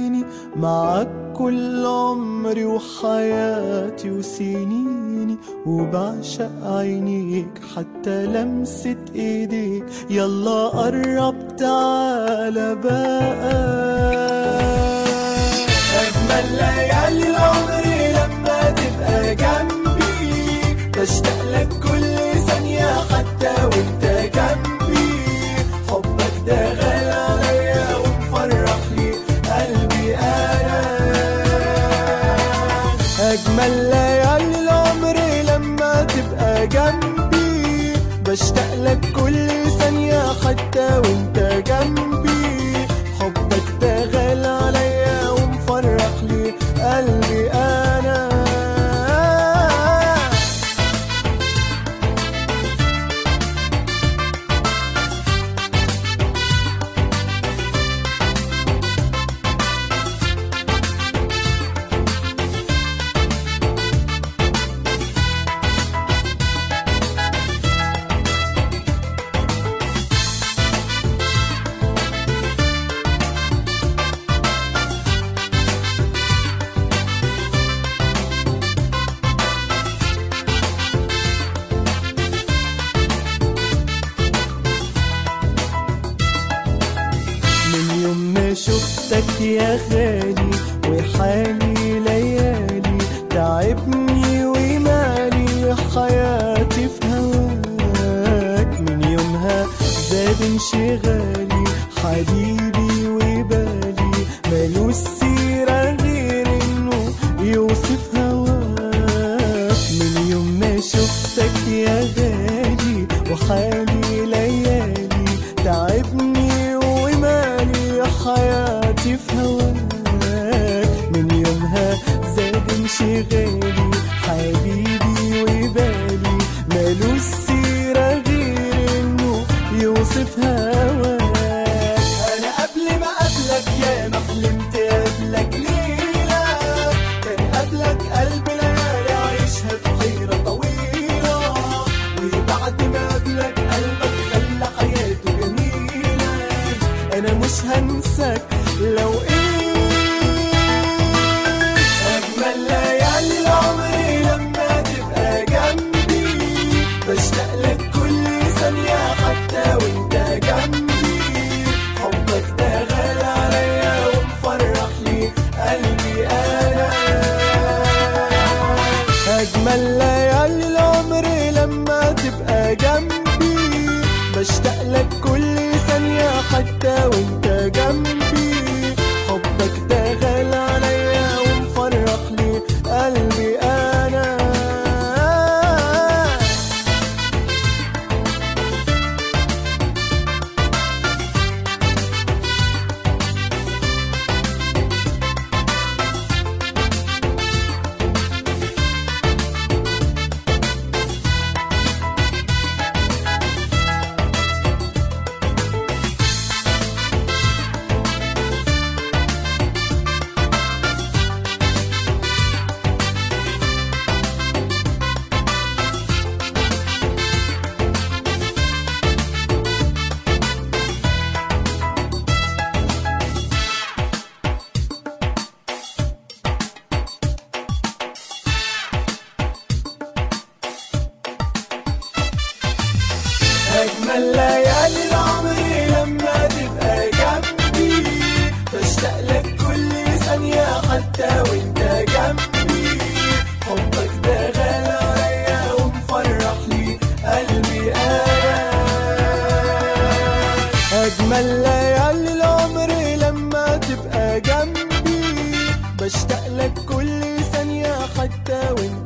عيني معاك كل عمري وحياتي وسنيني وبعشق عينيك حتى لمسة ايديك يلا قرب تعالى بقى أجمل ليالي العمر لما تبقى جنبي بشتاق لك كل ثانية حتى وانت جنبي حبك ده غالي عليا ومفرح لي قلبي أنا أجمل ليالي العمر لما تبقى جنبي بشتاق لك كل ثانية حتى وانت جنبي حبك ده غالي عليا ومفرح لي قلبي أنا من يوم ما شفتك يا غالي وحالي ليالي تعبني ومالي حياتي في هواك من يومها زاد انشغالي حبيبي وبالي مالوش سيرة غير انه يوصف هواك من يوم ما شفتك يا غالي وحالي ليالي تعبني ومالي حياتي في هواك من يومها زاد انشغالي حبيبي وبالي مالوش سيرة غير انه يوصف هواك انا قبل ما قبلك يا ما حلمت قبلك ليلة كان قبلك قلب ليالي عايشها في حيرة طويلة وبعد ما قبلك قلبك خلى حياته جميلة انا مش هنساك لو ايه اجمل ليالي العمر لما تبقى جنبي بشتاق لك كل ثانية حتى وانت جنبي حبك ده غالي عليا ومفرح لي قلبي انا اجمل ليالي العمر لما تبقى جنبي بشتاق لك كل ثانية حتى وانت جنبي حبك ده غالي عليا ومفرح لي قلبي انا أجمل ليالي العمر لما تبقى جنبي بشتاق لك كل ثانية حتى وانت جنبي حبك ده غالي عليا ومفرح لي قلبي أنا أجمل ليالي العمر لما تبقى جنبي بشتاق لك كل ثانية حتى وانت